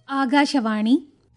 ആകാശവാണി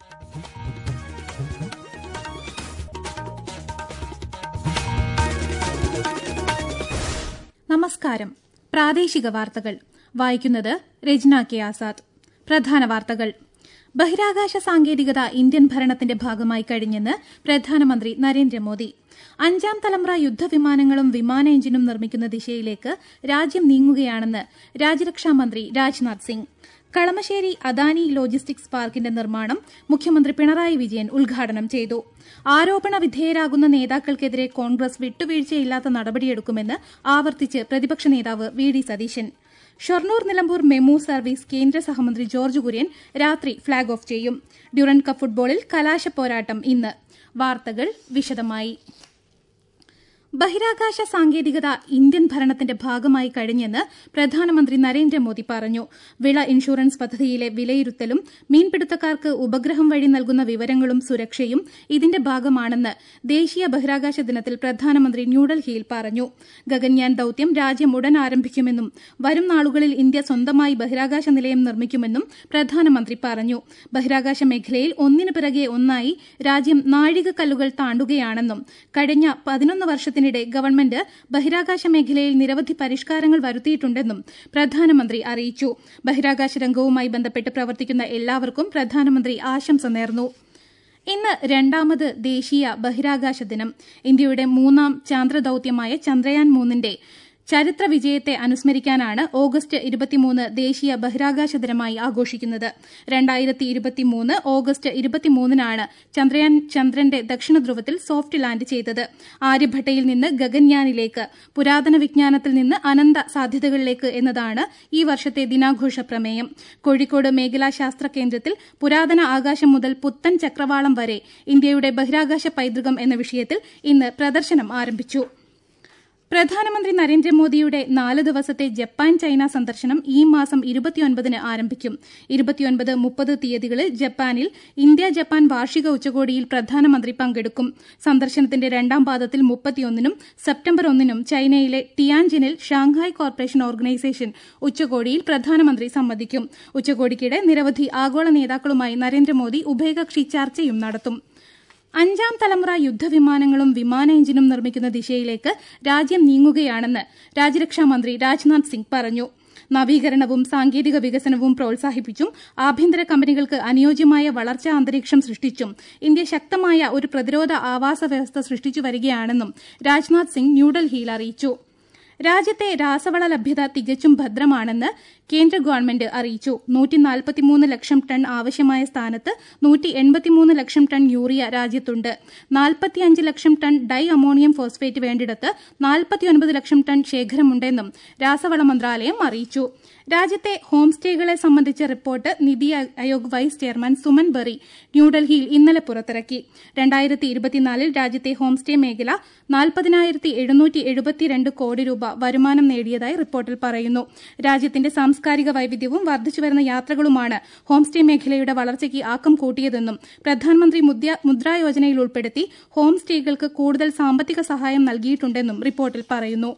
നമസ്കാരം പ്രാദേശിക വാർത്തകൾ വായിക്കുന്നത് രജ്ന കെ ആസാദ് പ്രധാന വാർത്തകൾ ബഹിരാകാശ സാങ്കേതികത ഇന്ത്യൻ ഭരണത്തിന്റെ ഭാഗമായി കഴിഞ്ഞെന്ന് പ്രധാനമന്ത്രി നരേന്ദ്രമോദി അഞ്ചാം തലമുറ യുദ്ധവിമാനങ്ങളും വിമാന എഞ്ചിനും നിർമ്മിക്കുന്ന ദിശയിലേക്ക് രാജ്യം നീങ്ങുകയാണെന്ന് രാജ്യരക്ഷാമന്ത്രി രാജ്നാഥ് സിംഗ് കളമശ്ശേരി അദാനി ലോജിസ്റ്റിക്സ് പാർക്കിന്റെ നിർമ്മാണം മുഖ്യമന്ത്രി പിണറായി വിജയൻ ഉദ്ഘാടനം ചെയ്തു ആരോപണ വിധേയരാകുന്ന നേതാക്കൾക്കെതിരെ കോൺഗ്രസ് വിട്ടുവീഴ്ചയില്ലാത്ത നടപടിയെടുക്കുമെന്ന് ആവർത്തിച്ച് പ്രതിപക്ഷ നേതാവ് V D Satheesan Shoranur Nilambur MEMU service കേന്ദ്ര സഹമന്ത്രി ജോർജ് കുര്യൻ രാത്രി ഫ്ളാഗ് ഓഫ് ചെയ്യും ഡ്യൂറൻ കപ്പ് ഫുട്ബോളിൽ കലാശ പോരാട്ടം ഇന്ന് വാർത്തകൾ വിശദമായി ബഹിരാകാശ സാങ്കേതികത ഇന്ത്യൻ ഭരണത്തിന്റെ ഭാഗമായി കഴിഞ്ഞെന്ന് പ്രധാനമന്ത്രി നരേന്ദ്രമോദി പറഞ്ഞു വിള ഇൻഷുറൻസ് പദ്ധതിയിലെ വിലയിരുത്തലും മീൻപിടുത്തക്കാർക്ക് ഉപഗ്രഹം വഴി നൽകുന്ന വിവരങ്ങളും സുരക്ഷയും ഇതിന്റെ ഭാഗമാണെന്ന് ദേശീയ ബഹിരാകാശ ദിനത്തിൽ പ്രധാനമന്ത്രി ന്യൂഡൽഹിയിൽ പറഞ്ഞു ഗഗൻയാൻ ദൌത്യം രാജ്യം ഉടൻ ആരംഭിക്കുമെന്നും വരും നാളുകളിൽ ഇന്ത്യ സ്വന്തമായി ബഹിരാകാശ നിലയം നിർമ്മിക്കുമെന്നും പ്രധാനമന്ത്രി പറഞ്ഞു ബഹിരാകാശ മേഖലയിൽ ഒന്നിനു പിറകെ ഒന്നായി രാജ്യം നാഴികക്കല്ലുകൾ താണ്ടുകയാണെന്നും കഴിഞ്ഞ പതിനൊന്ന് വർഷത്തിന് ഇതിനിടെ ഗവൺമെന്റ് ബഹിരാകാശ മേഖലയിൽ നിരവധി പരിഷ്കാരങ്ങൾ വരുത്തിയിട്ടുണ്ടെന്നും പ്രധാനമന്ത്രി അറിയിച്ചു ബഹിരാകാശ രംഗവുമായി ബന്ധപ്പെട്ട് പ്രവർത്തിക്കുന്ന എല്ലാവർക്കും പ്രധാനമന്ത്രി ആശംസ നേർന്നു ഇന്ന് രണ്ടാമത് ദേശീയ ബഹിരാകാശ ദിനം ഇന്ത്യയുടെ മൂന്നാം ചാന്ദ്രദൌത്യമായ ചന്ദ്രയാൻ മൂന്നിന്റെ ചരിത്ര വിജയത്തെ അനുസ്മരിക്കാനാണ് ഓഗസ്റ്റ് ഇരുപത്തിമൂന്ന് ദേശീയ ബഹിരാകാശ ദിനമായി ആഘോഷിക്കുന്നത് രണ്ടായിരത്തി ഇരുപത്തിമൂന്ന് ഓഗസ്റ്റ് ഇരുപത്തിമൂന്നിനാണ് ചന്ദ്രയാൻ ചന്ദ്രന്റെ ദക്ഷിണ ധ്രുവത്തിൽ സോഫ്റ്റ് ലാൻഡ് ചെയ്തത് ആര്യഭട്ടയിൽ നിന്ന് ഗഗൻയാനിലേക്ക് പുരാതന വിജ്ഞാനത്തിൽ നിന്ന് അനന്ത സാധ്യതകളിലേക്ക് എന്നതാണ് ഈ വർഷത്തെ ദിനാഘോഷ പ്രമേയം കോഴിക്കോട് മേഖലാ ശാസ്ത്ര കേന്ദ്രത്തിൽ പുരാതന ആകാശം മുതൽ പുത്തൻ ചക്രവാളം വരെ ഇന്ത്യയുടെ ബഹിരാകാശ പൈതൃകം എന്ന വിഷയത്തിൽ ഇന്ന് പ്രദർശനം ആരംഭിച്ചു പ്രധാനമന്ത്രി നരേന്ദ്രമോദിയുടെ നാല് ദിവസത്തെ ജപ്പാൻ ചൈന സന്ദർശനം ഈ മാസം ഇരുപത്തിയൊൻപതിന് ആരംഭിക്കും ഇരുപത്തിയൊൻപത് മുപ്പത് തീയതികളിൽ ജപ്പാനിൽ ഇന്ത്യ ജപ്പാൻ വാർഷിക ഉച്ചകോടിയിൽ പ്രധാനമന്ത്രി പങ്കെടുക്കും സന്ദർശനത്തിന്റെ രണ്ടാം പാദത്തിൽ മുപ്പത്തിയൊന്നിനും സെപ്റ്റംബർ ഒന്നിനും ചൈനയിലെ ടിയാൻജിനിൽ ഷാങ്ഹായ് കോർപ്പറേഷൻ ഓർഗനൈസേഷൻ ഉച്ചകോടിയിൽ പ്രധാനമന്ത്രി സംബന്ധിക്കും ഉച്ചകോടിക്കിടെ നിരവധി ആഗോള നേതാക്കളുമായി നരേന്ദ്രമോദി ഉഭയകക്ഷി ചർച്ചയും നടത്തും അഞ്ചാം തലമുറ യുദ്ധവിമാനങ്ങളും വിമാന എഞ്ചിനും നിർമ്മിക്കുന്ന ദിശയിലേക്ക് രാജ്യം നീങ്ങുകയാണെന്ന് രാജ്യരക്ഷാമന്ത്രി രാജ്നാഥ് സിംഗ് പറഞ്ഞു നവീകരണവും സാങ്കേതിക വികസനവും പ്രോത്സാഹിപ്പിച്ചും ആഭ്യന്തര കമ്പനികൾക്ക് അനുയോജ്യമായ വളർച്ചാ അന്തരീക്ഷം സൃഷ്ടിച്ചും ഇന്ത്യ ശക്തമായ ഒരു പ്രതിരോധ ആവാസ വ്യവസ്ഥ സൃഷ്ടിച്ചു വരികയാണെന്നും രാജ്നാഥ് സിംഗ് ന്യൂഡൽഹിയിൽ അറിയിച്ചു രാജ്യത്തെ രാസവള ലഭ്യത തികച്ചും ഭദ്രമാണെന്ന് കേന്ദ്ര ഗവൺമെന്റ് അറിയിച്ചു നൂറ്റിനാൽപ്പത്തിമൂന്ന് ലക്ഷം ടൺ ആവശ്യമായ സ്ഥാനത്ത് നൂറ്റി എൺപത്തിമൂന്ന് ലക്ഷം ടൺ യൂറിയ രാജ്യത്തുണ്ട് നാൽപ്പത്തിയഞ്ച് lakh ton di ammonium phosphate വേണ്ടിടത്ത് നാൽപ്പത്തിയൊൻപത് ലക്ഷം ടൺ ശേഖരമുണ്ടെന്നും രാസവള മന്ത്രാലയം അറിയിച്ചു രാജ്യത്തെ ഹോം സ്റ്റേകളെ സംബന്ധിച്ച report NITI Aayog vice chairman Suman Bery ന്യൂഡൽഹിയിൽ ഇന്നലെ പുറത്തിറക്കി രണ്ടായിരത്തി ഇരുപത്തിനാലിൽ രാജ്യത്തെ ഹോം സ്റ്റേ മേഖല നാൽപ്പതിനായിരത്തി എഴുന്നൂറ്റി എഴുപത്തിരണ്ട് കോടി രൂപ വരുമാനം നേടിയതായി റിപ്പോർട്ടിൽ പറയുന്നു രാജ്യത്തിന്റെ സാംസ്കാരിക വൈവിധ്യവും വർദ്ധിച്ചുവരുന്ന യാത്രകളുമാണ് ഹോം സ്റ്റേ മേഖലയുടെ വളർച്ചയ്ക്ക് ആക്കം കൂട്ടിയതെന്നും പ്രധാനമന്ത്രി മുദ്രാ യോജനയിൽ ഉൾപ്പെടുത്തി ഹോം സ്റ്റേകൾക്ക് കൂടുതൽ സാമ്പത്തിക സഹായം നൽകിയിട്ടുണ്ടെന്നും റിപ്പോർട്ടിൽ പറയുന്നു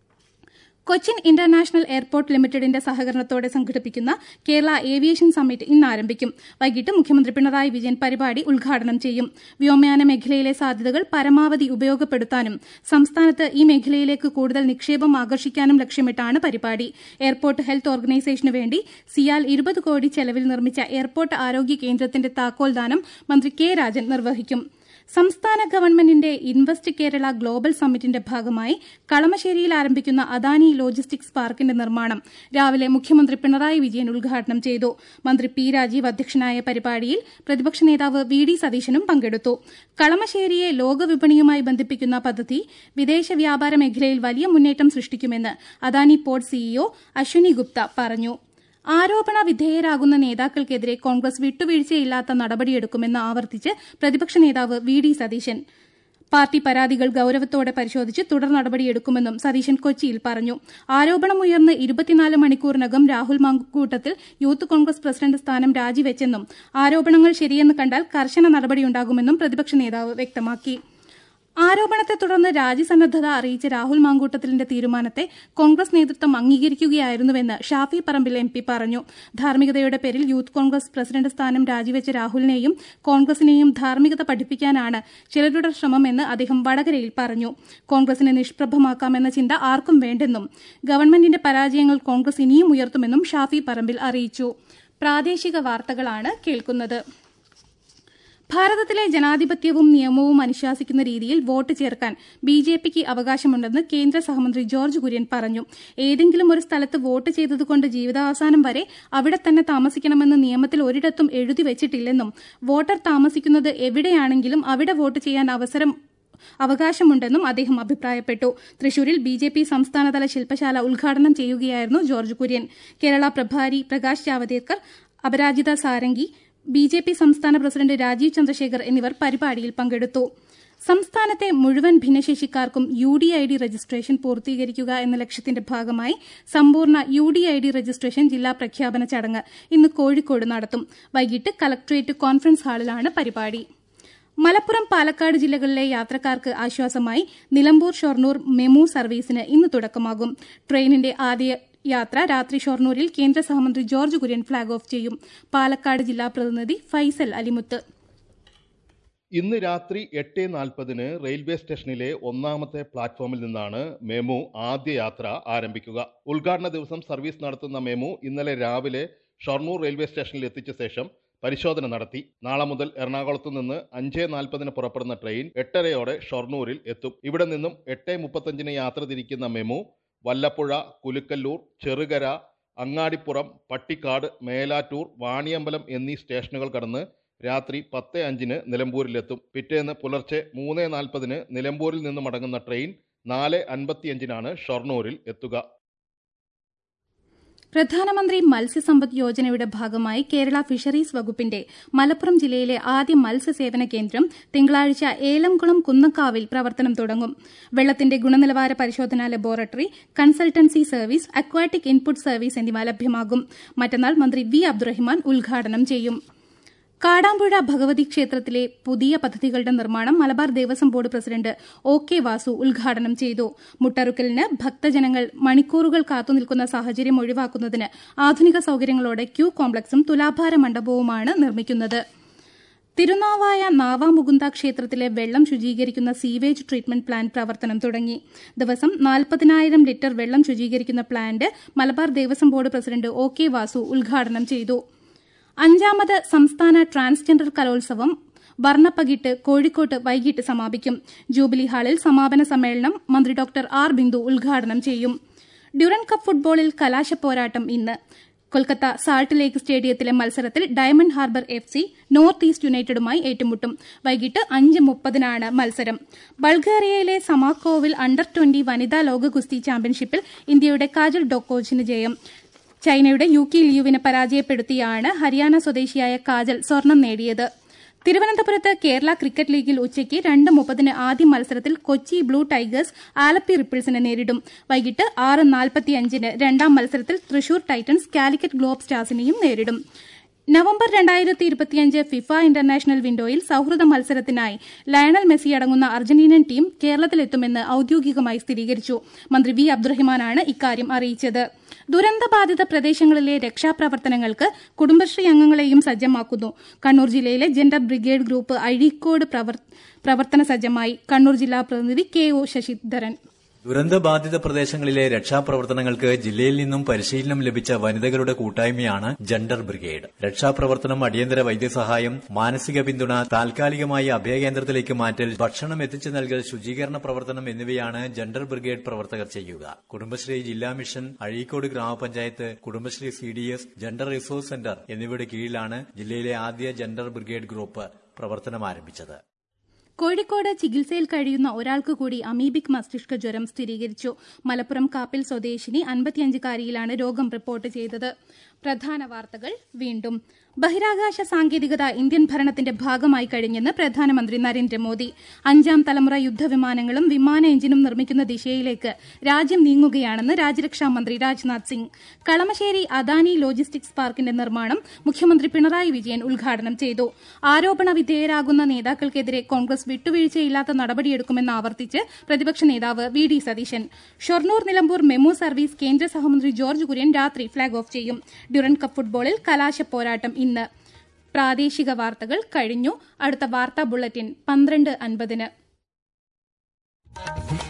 കൊച്ചിൻ ഇന്റർനാഷണൽ എയർപോർട്ട് ലിമിറ്റഡിന്റെ സഹകരണത്തോടെ സംഘടിപ്പിക്കുന്ന കേരള ഏവിയേഷൻ സമ്മിറ്റ് ഇന്ന് ആരംഭിക്കും വൈകിട്ട് മുഖ്യമന്ത്രി പിണറായി വിജയൻ പരിപാടി ഉദ്ഘാടനം ചെയ്യും വ്യോമയാന മേഖലയിലെ സാധ്യതകൾ പരമാവധി ഉപയോഗപ്പെടുത്താനും സംസ്ഥാനത്ത് ഈ മേഖലയിലേക്ക് കൂടുതൽ നിക്ഷേപം ആകർഷിക്കാനും ലക്ഷ്യമിട്ടാണ് പരിപാടി എയർപോർട്ട് ഹെൽത്ത് ഓർഗനൈസേഷന് വേണ്ടി സിയാൽ ഇരുപത് കോടി ചെലവിൽ നിർമ്മിച്ച എയർപോർട്ട് ആരോഗ്യ കേന്ദ്രത്തിന്റെ താക്കോൽദാനം മന്ത്രി കെ രാജൻ നിർവഹിക്കും സംസ്ഥാന ഗവൺമെന്റിന്റെ ഇൻവെസ്റ്റ് കേരള ഗ്ലോബൽ സമ്മിറ്റിന്റെ ഭാഗമായി കളമശ്ശേരിയിൽ ആരംഭിക്കുന്ന അദാനി ലോജിസ്റ്റിക്സ് പാർക്കിന്റെ നിർമ്മാണം രാവിലെ മുഖ്യമന്ത്രി പിണറായി വിജയൻ ഉദ്ഘാടനം ചെയ്തു മന്ത്രി പി രാജീവ് അധ്യക്ഷനായ പരിപാടിയിൽ പ്രതിപക്ഷ നേതാവ് വി ഡി സതീശനും പങ്കെടുത്തു കളമശ്ശേരിയെ ലോകവിപണിയുമായി ബന്ധിപ്പിക്കുന്ന പദ്ധതി വിദേശ വ്യാപാര മേഖലയിൽ വലിയ മുന്നേറ്റം സൃഷ്ടിക്കുമെന്ന് അദാനി പോർട്ട് സിഇഒ അശ്വിനി ഗുപ്ത പറഞ്ഞു ആരോപണ വിധേയരാകുന്ന നേതാക്കൾക്കെതിരെ കോൺഗ്രസ് വിട്ടുവീഴ്ചയില്ലാത്ത നടപടിയെടുക്കുമെന്ന് ആവർത്തിച്ച് പ്രതിപക്ഷ നേതാവ് വി ഡി സതീശൻ പാർട്ടി പരാതികൾ ഗൌരവത്തോടെ പരിശോധിച്ച് തുടർ നടപടിയെടുക്കുമെന്നും സതീശൻ കൊച്ചിയിൽ പറഞ്ഞു ആരോപണമുയർന്ന് ഇരുപത്തിനാല് മണിക്കൂറിനകം Rahul Mamkootathil youth Congress president സ്ഥാനം രാജിവെച്ചെന്നും ആരോപണങ്ങൾ ശരിയെന്ന് കണ്ടാൽ കർശന നടപടിയുണ്ടാകുമെന്നും പ്രതിപക്ഷ നേതാവ് വ്യക്തമാക്കി ആരോപണത്തെ തുടർന്ന് രാജ്യസന്നദ്ധത അറിയിച്ച രാഹുൽ മാങ്കൂട്ടത്തിലിന്റെ തീരുമാനത്തെ കോൺഗ്രസ് നേതൃത്വം അംഗീകരിക്കുകയായിരുന്നുവെന്ന് ഷാഫി പറമ്പിൽ എം പി പറഞ്ഞു ധാർമ്മികതയുടെ പേരിൽ യൂത്ത് കോൺഗ്രസ് പ്രസിഡന്റ് സ്ഥാനം രാജിവെച്ച രാഹുലിനെയും കോൺഗ്രസിനെയും ധാർമ്മികത പഠിപ്പിക്കാനാണ് ചിലരുടെ ശ്രമമെന്ന് അദ്ദേഹം വടകരയിൽ പറഞ്ഞു കോൺഗ്രസിനെ നിഷ്പ്രഭമാക്കാമെന്ന ചിന്ത ആർക്കും വേണ്ടെന്നും ഗവൺമെന്റിന്റെ പരാജയങ്ങൾ കോൺഗ്രസ് ഇനിയും ഉയർത്തുമെന്നും ഷാഫി പറമ്പിൽ അറിയിച്ചു പ്രാദേശിക വാർത്തകളാണ് കേൾക്കുന്നത് ഭാരതത്തിലെ ജനാധിപത്യവും നിയമവും അനുശാസിക്കുന്ന രീതിയിൽ വോട്ട് ചേർക്കാൻ ബി ജെ പിക്ക് അവകാശമുണ്ടെന്ന് കേന്ദ്ര സഹമന്ത്രി ജോർജ് കുര്യൻ പറഞ്ഞു ഏതെങ്കിലും ഒരു സ്ഥലത്ത് വോട്ട് ചെയ്തതുകൊണ്ട് ജീവിതാവസാനം വരെ അവിടെ തന്നെ താമസിക്കണമെന്ന് നിയമത്തിൽ ഒരിടത്തും എഴുതി വെച്ചിട്ടില്ലെന്നും വോട്ടർ താമസിക്കുന്നത് എവിടെയാണെങ്കിലും അവിടെ വോട്ട് ചെയ്യാൻ അവസരം അവകാശമുണ്ടെന്നും അദ്ദേഹം അഭിപ്രായപ്പെട്ടു തൃശൂരിൽ ബി ജെ പി സംസ്ഥാനതല ശില്പശാല ഉദ്ഘാടനം ചെയ്യുകയായിരുന്നു ജോർജ് കുര്യൻ കേരള പ്രഭാരി Prakash Javadekar Aparajita Sarangi B J P സംസ്ഥാന പ്രസിഡന്റ് രാജീവ് ചന്ദ്രശേഖർ എന്നിവർ പരിപാടിയിൽ പങ്കെടുത്തു സംസ്ഥാനത്തെ മുഴുവൻ ഭിന്നശേഷിക്കാർക്കും U D I D registration പൂർത്തീകരിക്കുക എന്ന ലക്ഷ്യത്തിന്റെ ഭാഗമായി സമ്പൂർണ്ണ U D I D registration ജില്ലാ പ്രഖ്യാപന ചടങ്ങ് ഇന്ന് കോഴിക്കോട് നടത്തും വൈകിട്ട് കലക്ട്രേറ്റ് കോൺഫറൻസ് ഹാളിലാണ് പരിപാടി മലപ്പുറം പാലക്കാട് ജില്ലകളിലെ യാത്രക്കാർക്ക് ആശ്വാസമായി നിലമ്പൂർ ഷൊർണൂർ മെമു സർവീസിന് ഇന്ന് തുടക്കമാകും ട്രെയിനിന്റെ ആദ്യ യാത്ര രാത്രി ഷൊർണൂരിൽ കേന്ദ്ര സഹമന്ത്രി ജോർജ് കുര്യൻ ഫ്ളാഗ് ഓഫ് ചെയ്യും പാലക്കാട് ജില്ലാ പ്രതിനിധി ഫൈസൽ അലിമുത്ത് ഇന്ന് രാത്രി എട്ട് നാൽപ്പതിന് റെയിൽവേ സ്റ്റേഷനിലെ ഒന്നാമത്തെ പ്ലാറ്റ്ഫോമിൽ നിന്നാണ് മെമു ആദ്യ യാത്ര ആരംഭിക്കുക ഉദ്ഘാടന ദിവസം സർവീസ് നടത്തുന്ന മെമു ഇന്നലെ രാവിലെ ഷൊർണൂർ റെയിൽവേ സ്റ്റേഷനിൽ എത്തിച്ച ശേഷം പരിശോധന നടത്തി നാളെ മുതൽ എറണാകുളത്തു നിന്ന് അഞ്ച് നാൽപ്പതിന് പുറപ്പെടുന്ന ട്രെയിൻ എട്ടരയോടെ ഷൊർണൂരിൽ എത്തും ഇവിടെ നിന്നും എട്ട് മുപ്പത്തഞ്ചിന് യാത്ര തിരിക്കുന്ന മെമു വല്ലപ്പുഴ കുലുക്കല്ലൂർ ചെറുകര അങ്ങാടിപ്പുറം പട്ടിക്കാട് മേലാറ്റൂർ വാണിയമ്പലം എന്നീ സ്റ്റേഷനുകൾ കടന്ന് രാത്രി പത്ത് അഞ്ചിന് നിലമ്പൂരിലെത്തും പിറ്റേന്ന് പുലർച്ചെ മൂന്ന് നാൽപ്പതിന് നിലമ്പൂരിൽ നിന്ന് മടങ്ങുന്ന ട്രെയിൻ നാല് അൻപത്തിയഞ്ചിനാണ് ഷൊർണൂരിൽ എത്തുക പ്രധാനമന്ത്രി മത്സ്യസമ്പദ് യോജനയുടെ ഭാഗമായി കേരള ഫിഷറീസ് വകുപ്പിന്റെ മലപ്പുറം ജില്ലയിലെ ആദ്യ മത്സ്യസേവന കേന്ദ്രം തിങ്കളാഴ്ച ഏലംകുളം കുന്നക്കാവിൽ പ്രവർത്തനം തുടങ്ങും വെള്ളത്തിന്റെ ഗുണനിലവാര പരിശോധനാ laboratory consultancy service aquatic input service എന്നിവ ലഭ്യമാകും മറ്റന്നാൾ മന്ത്രി വി അബ്ദുറഹിമാൻ ഉദ്ഘാടനം ചെയ്യും കാടാമ്പുഴ ഭഗവതി ക്ഷേത്രത്തിലെ പുതിയ പദ്ധതികളുടെ നിർമ്മാണം Malabar Devaswom board president O K Vasu ഉദ്ഘാടനം ചെയ്തു മുട്ടറുക്കലിന് ഭക്തജനങ്ങൾ മണിക്കൂറുകൾ കാത്തുനിൽക്കുന്ന സാഹചര്യം ഒഴിവാക്കുന്നതിന് ആധുനിക സൌകര്യങ്ങളോടെ ക്യൂ കോംപ്ലക്സും തുലാഭാര മണ്ഡപവുമാണ് നിർമ്മിക്കുന്നത് തിരുനാവായ നാവാമുകുന്ദ ക്ഷേത്രത്തിലെ വെള്ളം ശുചീകരിക്കുന്ന സീവേജ് ട്രീറ്റ്മെന്റ് പ്ലാന്റ് പ്രവർത്തനം തുടങ്ങി ദിവസം നാൽപ്പതിനായിരം ലിറ്റർ വെള്ളം ശുചീകരിക്കുന്ന plant Malabar Devaswom board president O K Vasu ഉദ്ഘാടനം ചെയ്തു അഞ്ചാമത് സംസ്ഥാന ട്രാൻസ്ജെൻഡർ കലോത്സവം വർണ്ണപ്പകിട്ട് കോഴിക്കോട്ട് വൈകിട്ട് സമാപിക്കും ജൂബിലി ഹാളിൽ സമാപന സമ്മേളനം മന്ത്രി ഡോക്ടർ ആർ ബിന്ദു ഉദ്ഘാടനം ചെയ്യും ഡ്യൂറൻ കപ്പ് ഫുട്ബോളിൽ കലാശ പോരാട്ടം ഇന്ന് കൊൽക്കത്ത സാൾട്ട് ലേക്ക് സ്റ്റേഡിയത്തിലെ മത്സരത്തിൽ Diamond Harbour F C North East യുണൈറ്റഡുമായി ഏറ്റുമുട്ടും വൈകിട്ട് അഞ്ച് മുപ്പതിനാണ് മത്സരം ബൾഗേറിയയിലെ സമാക്കോവിൽ അണ്ടർ ട്വന്റി വനിതാ ലോക ഗുസ്തി ചാമ്പ്യൻഷിപ്പിൽ ഇന്ത്യയുടെ കാജൽ ഡോക്കോച്ചിന് ജയം ചൈനയുടെ യൂക്കി ലിയുവിനെ പരാജയപ്പെടുത്തിയാണ് ഹരിയാന സ്വദേശിയായ കാജൽ സ്വർണം നേടിയത് തിരുവനന്തപുരത്ത് കേരള ക്രിക്കറ്റ് ലീഗിൽ ഉച്ചയ്ക്ക് രണ്ട് മുപ്പതിന് ആദ്യ മത്സരത്തിൽ കൊച്ചി ബ്ലൂ ടൈഗേഴ്സ് ആലപ്പി റിപ്പിൾസിനെ നേരിടും വൈകിട്ട് ആറ് നാൽപ്പത്തിയഞ്ചിന് രണ്ടാം മത്സരത്തിൽ തൃശൂർ ടൈറ്റൻസ് കാലിക്കറ്റ് ഗ്ലോബ് സ്റ്റാർസിനെയും നേരിടും നവംബർ രണ്ടായിരത്തി ഇരുപത്തിയഞ്ച് ഫിഫ ഇന്റർനാഷണൽ വിൻഡോയിൽ സൌഹൃദ മത്സരത്തിനായി ലയണൽ മെസ്സി അടങ്ങുന്ന അർജന്റീനൻ ടീം കേരളത്തിലെത്തുമെന്ന് ഔദ്യോഗികമായി സ്ഥിരീകരിച്ചു മന്ത്രി വി അബ്ദുറഹിമാനാണ് ഇക്കാര്യം അറിയിച്ചത് ദുരന്തബാധിത പ്രദേശങ്ങളിലെ രക്ഷാപ്രവർത്തനങ്ങൾക്ക് കുടുംബശ്രീ അംഗങ്ങളെയും സജ്ജമാക്കുന്നു കണ്ണൂർ ജില്ലയിലെ ജെൻഡർ ബ്രിഗേഡ് ഗ്രൂപ്പ് അഴീക്കോട് പ്രവർത്തന സജ്ജമായി കണ്ണൂർ ജില്ലാ പ്രതിനിധി കെ ഒ ശശിധരൻ ദുരന്തബാധിത പ്രദേശങ്ങളിലെ രക്ഷാപ്രവർത്തനങ്ങൾക്ക് ജില്ലയിൽ നിന്നും പരിശീലനം ലഭിച്ച വനിതകളുടെ കൂട്ടായ്മയാണ് ജണ്ടർ ബ്രിഗേഡ് രക്ഷാപ്രവർത്തനം അടിയന്തര വൈദ്യസഹായം മാനസിക പിന്തുണ താൽക്കാലികമായി അഭയകേന്ദ്രത്തിലേക്ക് മാറ്റൽ ഭക്ഷണം എത്തിച്ചു നൽകൽ ശുചീകരണ പ്രവർത്തനം എന്നിവയാണ് ജണ്ടർ ബ്രിഗേഡ് പ്രവർത്തകർ ചെയ്യുക കുടുംബശ്രീ ജില്ലാ മിഷൻ അഴീക്കോട് ഗ്രാമപഞ്ചായത്ത് Kudumbashree C D S gender resource centre എന്നിവയുടെ കീഴിലാണ് ജില്ലയിലെ ആദ്യ ജണ്ടർ ബ്രിഗേഡ് ഗ്രൂപ്പ് പ്രവർത്തനം ആരംഭിച്ചത് കോഴിക്കോട് ചികിത്സയിൽ കഴിയുന്ന ഒരാൾക്ക് കൂടി അമീബിക് മസ്തിഷ്ക ജ്വരം സ്ഥിരീകരിച്ചു മലപ്പുറം കാപ്പിൽ സ്വദേശിനി അൻപത്തിയഞ്ചുകാരിയിലാണ് രോഗം റിപ്പോർട്ട് ചെയ്തത് പ്രധാന വാർത്തകൾ വീണ്ടും ബഹിരാകാശ സാങ്കേതികത ഇന്ത്യൻ ഭരണത്തിന്റെ ഭാഗമായി കഴിഞ്ഞെന്ന് പ്രധാനമന്ത്രി നരേന്ദ്രമോദി അഞ്ചാം തലമുറ യുദ്ധവിമാനങ്ങളും വിമാന എഞ്ചിനും നിർമ്മിക്കുന്ന ദിശയിലേക്ക് രാജ്യം നീങ്ങുകയാണെന്ന് രാജ്യരക്ഷാ മന്ത്രി രാജ്നാഥ് സിംഗ് കളമശ്ശേരി അദാനി ലോജിസ്റ്റിക്സ് പാർക്കിന്റെ നിർമ്മാണം മുഖ്യമന്ത്രി പിണറായി വിജയൻ ഉദ്ഘാടനം ചെയ്തു ആരോപണ വിധേയരാകുന്ന നേതാക്കൾക്കെതിരെ കോൺഗ്രസ് വിട്ടുവീഴ്ചയില്ലാത്ത നടപടിയെടുക്കുമെന്ന് ആവർത്തിച്ച് പ്രതിപക്ഷ നേതാവ് V D Satheesan Shoranur Nilambur MEMU service കേന്ദ്ര സഹമന്ത്രി ജോർജ് കുര്യൻ രാത്രി ഫ്ളാഗ് ഓഫ് ചെയ്യും ഡ്യൂറൻ കപ്പ് ഫുട്ബോളിൽ കലാശ പോരാട്ടം ഇന്ന് പ്രാദേശിക വാർത്തകൾ കഴിഞ്ഞു അടുത്ത വാർത്താ ബുള്ളറ്റിൻ പന്ത്രണ്ട് അൻപതിന്